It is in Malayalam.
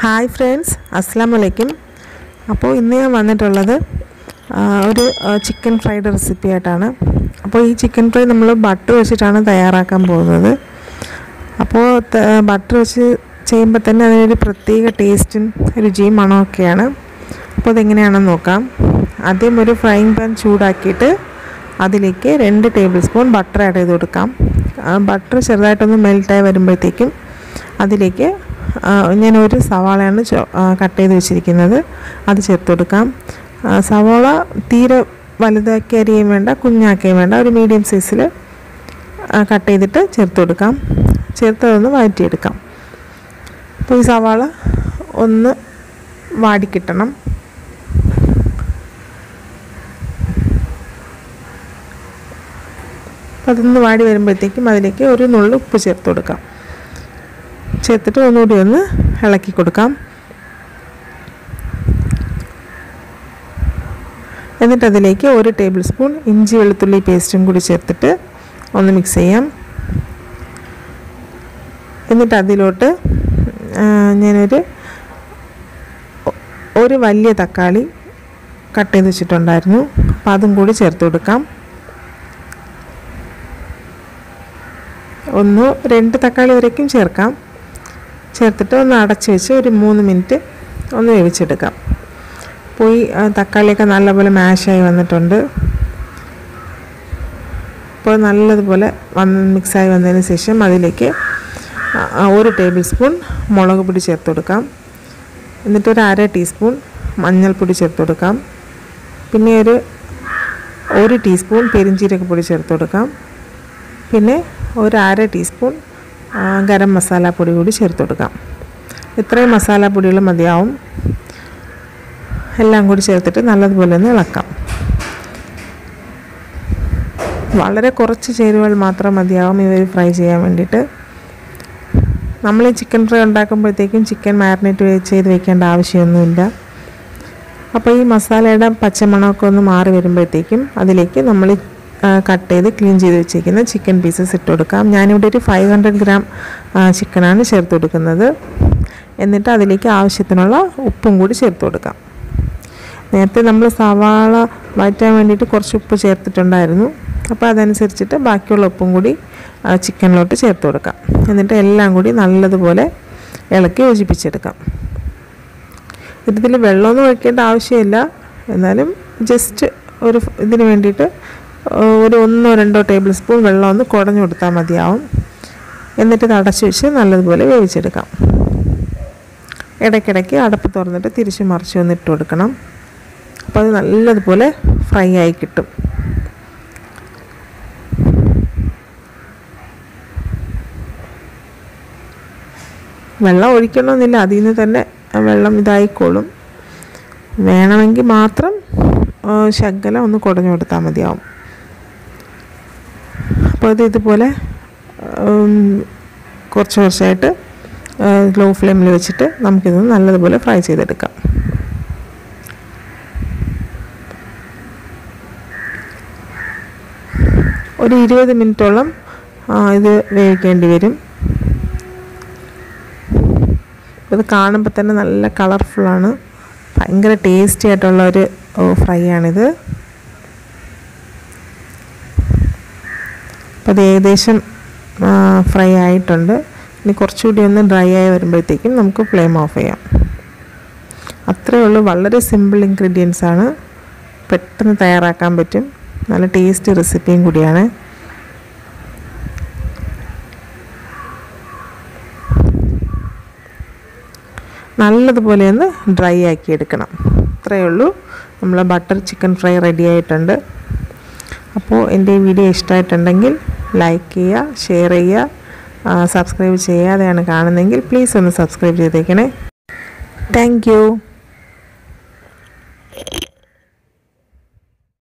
ഹായ് ഫ്രണ്ട്സ് അസ്സാം വലൈക്കും അപ്പോൾ ഇന്ന് ഞാൻ വന്നിട്ടുള്ളത് ആ, ഒരു ചിക്കൻ ഫ്രൈഡ് റെസിപ്പി ആയിട്ടാണ് അപ്പോൾ ഈ ചിക്കൻ ഫ്രൈ നമ്മൾ ബട്ടർ വെച്ചിട്ടാണ് തയ്യാറാക്കാൻ പോകുന്നത് അപ്പോൾ ബട്ടർ വെച്ച് ചെയ്യുമ്പോൾ തന്നെ അതിനൊരു പ്രത്യേക ടേസ്റ്റും രുചിയും മണമൊക്കെയാണ് അപ്പോൾ അതെങ്ങനെയാണെന്ന് നോക്കാം ആദ്യം ഒരു ഫ്രൈങ് പാൻ ചൂടാക്കിയിട്ട് അതിലേക്ക് രണ്ട് ടേബിൾ സ്പൂൺ ബട്ടർ ആഡ് ചെയ്ത് കൊടുക്കാം ബട്ടർ ചെറുതായിട്ടൊന്ന് മെൽറ്റായി വരുമ്പോഴത്തേക്കും അതിലേക്ക് ആ, ഞാൻ ഒരു സവാളയാണ് കട്ട് ചെയ്ത് വെച്ചിരിക്കുന്നത് അത് ചേർത്ത് കൊടുക്കാം ആ, സവാള തീരെ വലുതാക്കി അരിയും വേണ്ട കുഞ്ഞാക്കിയും വേണ്ട ഒരു മീഡിയം സൈസിൽ കട്ട് ചെയ്തിട്ട് ചേർത്ത് കൊടുക്കാം ചേർത്തതൊന്ന് വഴറ്റിയെടുക്കാം അപ്പോൾ ഈ സവാള ഒന്ന് വാടിക്കിട്ടണം അപ്പോൾ അതൊന്ന് വാടി വരുമ്പോഴത്തേക്കും അതിലേക്ക് ഒരു നുള്ളു ഉപ്പ് ചേർത്ത് കൊടുക്കാം ചേർത്തിട്ട് ഒന്നുകൂടി ഒന്ന് ഇളക്കി കൊടുക്കാം എന്നിട്ട് അതിലേക്ക് ഒരു ടേബിൾ സ്പൂൺ ഇഞ്ചി വെളുത്തുള്ളി പേസ്റ്റും കൂടി ചേർത്തിട്ട് ഒന്ന് മിക്സ് ചെയ്യാം എന്നിട്ട് അതിലോട്ട് ആ, ഞാനൊരു ഒ- ഒരു വലിയ തക്കാളി കട്ട് ചെയ്ത് വെച്ചിട്ടുണ്ടായിരുന്നു അപ്പോൾ അതും കൂടി ചേർത്ത് കൊടുക്കാം ഒന്ന് രണ്ട് തക്കാളി വരയ്ക്കും ചേർക്കാം ചേർത്തിട്ട് ഒന്ന് അടച്ച് വെച്ച് ഒരു മൂന്ന് മിനിറ്റ് ഒന്ന് വേവിച്ചെടുക്കാം പോയി ആ, തക്കാളിയൊക്കെ നല്ലപോലെ മാഷായി വന്നിട്ടുണ്ട് അപ്പോൾ നല്ലതുപോലെ വന്ന് മിക്സായി വന്നതിന് ശേഷം അതിലേക്ക് ആ, ആ, ഒരു ടേബിൾ സ്പൂൺ മുളക് പൊടി ചേർത്ത് കൊടുക്കാം എന്നിട്ട് ഒരു അര ടീസ്പൂൺ മഞ്ഞൾപ്പൊടി ചേർത്ത് കൊടുക്കാം പിന്നെ ഒരു ഒരു ടീസ്പൂൺ പെരിഞ്ചീരകപ്പൊടി ചേർത്ത് കൊടുക്കാം പിന്നെ ഒരു അര ടീസ്പൂൺ ആ, ഗരം മസാല പൊടി കൂടി ചേർത്ത് കൊടുക്കാം ഇത്രയും മസാലപ്പൊടികൾ മതിയാവും എല്ലാം കൂടി ചേർത്തിട്ട് നല്ലതുപോലെ ഒന്ന് ഇളക്കാം വളരെ കുറച്ച് ചേരുവകൾ മാത്രം മതിയാവും ഇവർ ഫ്രൈ ചെയ്യാൻ വേണ്ടിയിട്ട് നമ്മൾ ഈ ചിക്കൻ ഫ്രൈ ഉണ്ടാക്കുമ്പോഴത്തേക്കും ചിക്കൻ മാരിനേറ്റ് ചെയ്ത് വെക്കേണ്ട ആവശ്യമൊന്നുമില്ല അപ്പോൾ ഈ മസാലയുടെ പച്ചമണമൊക്കെ ഒന്ന് മാറി വരുമ്പോഴത്തേക്കും അതിലേക്ക് നമ്മൾ കട്ട് ചെയ്ത് ക്ലീൻ ചെയ്ത് വെച്ചിരിക്കുന്ന ചിക്കൻ പീസസ് ഇട്ട് കൊടുക്കാം ഞാനിവിടെ ഒരു ഫൈവ് ഹൺഡ്രഡ് ഗ്രാം ചിക്കനാണ് ചേർത്ത് കൊടുക്കുന്നത് എന്നിട്ട് അതിലേക്ക് ആവശ്യത്തിനുള്ള ഉപ്പും കൂടി ചേർത്ത് കൊടുക്കാം നേരത്തെ നമ്മൾ സവാള വഴറ്റാൻ വേണ്ടിയിട്ട് കുറച്ച് ഉപ്പ് ചേർത്തിട്ടുണ്ടായിരുന്നു അപ്പോൾ അതനുസരിച്ചിട്ട് ബാക്കിയുള്ള ഉപ്പും കൂടി ആ, ചിക്കനിലോട്ട് ചേർത്ത് കൊടുക്കാം എന്നിട്ട് എല്ലാം കൂടി നല്ലതുപോലെ ഇളക്കി യോജിപ്പിച്ചെടുക്കാം ഇതിൽ വെള്ളമൊന്നും ഒഴിക്കേണ്ട ആവശ്യമില്ല എന്നാലും ജസ്റ്റ് ഒരു ഫ്- ഇതിന് വേണ്ടിയിട്ട് ആ, ഒരു ഒന്നോ രണ്ടോ ടേബിൾ സ്പൂൺ വെള്ളം ഒന്ന് കുടഞ്ഞു കൊടുത്താൽ മതിയാവും എന്നിട്ട് ഇത് അടച്ചു വെച്ച് നല്ലതുപോലെ വേവിച്ചെടുക്കാം ഇടയ്ക്കിടയ്ക്ക് അടപ്പ് തുറന്നിട്ട് തിരിച്ച് മറിച്ച് ഒന്ന് ഇട്ട് കൊടുക്കണം അപ്പോൾ അത് നല്ലതുപോലെ ഫ്രൈ ആയി കിട്ടും വെള്ളം ഒഴിക്കണമെന്നില്ല അതിൽ നിന്ന് തന്നെ ആ വെള്ളം ഇതായിക്കോളും വേണമെങ്കിൽ മാത്രം ആ, ശകലം ഒന്ന് കുടഞ്ഞു കൊടുത്താൽ മതിയാവും അപ്പോൾ ഇത് ഇതുപോലെ ഉം, കുറച്ച് കുറച്ചായിട്ട് ലോ ഫ്ലെയിമിൽ വെച്ചിട്ട് നമുക്കിത് നല്ലതുപോലെ ഫ്രൈ ചെയ്തെടുക്കാം ഒരു ഇരുപത് മിനിറ്റോളം ആ, ഇത് വേവിക്കേണ്ടി വരും ഇത് കാണുമ്പോൾ തന്നെ നല്ല കളർഫുള്ളാണ് ഭയങ്കര ടേസ്റ്റി ആയിട്ടുള്ള ഒരു ഫ്രൈ ആണിത് അപ്പോൾ അത് ഏകദേശം ഫ്രൈ ആയിട്ടുണ്ട് ഇനി കുറച്ചുകൂടി ഒന്ന് ഡ്രൈ ആയി വരുമ്പോഴത്തേക്കും നമുക്ക് ഫ്ലെയിം ഓഫ് ചെയ്യാം അത്രയേ ഉള്ളൂ വളരെ സിമ്പിൾ ഇൻഗ്രീഡിയൻസ് ആണ് പെട്ടെന്ന് തയ്യാറാക്കാൻ പറ്റും നല്ല ടേസ്റ്റി റെസിപ്പിയും കൂടിയാണ് നല്ലതുപോലെ ഒന്ന് ഡ്രൈ ആക്കി എടുക്കണം അത്രയേ ഉള്ളൂ നമ്മൾ ബട്ടർ ചിക്കൻ ഫ്രൈ റെഡി ആയിട്ടുണ്ട് അപ്പോൾ എൻ്റെ ഈ വീഡിയോ ഇഷ്ടമായിട്ടുണ്ടെങ്കിൽ ലൈക്ക് ചെയ്യുക ഷെയർ ചെയ്യുക സബ്സ്ക്രൈബ് ചെയ്യാതെയാണ് കാണുന്നതെങ്കിൽ പ്ലീസ് ഒന്ന് സബ്സ്ക്രൈബ് ചെയ്തേക്കണേ താങ്ക് യു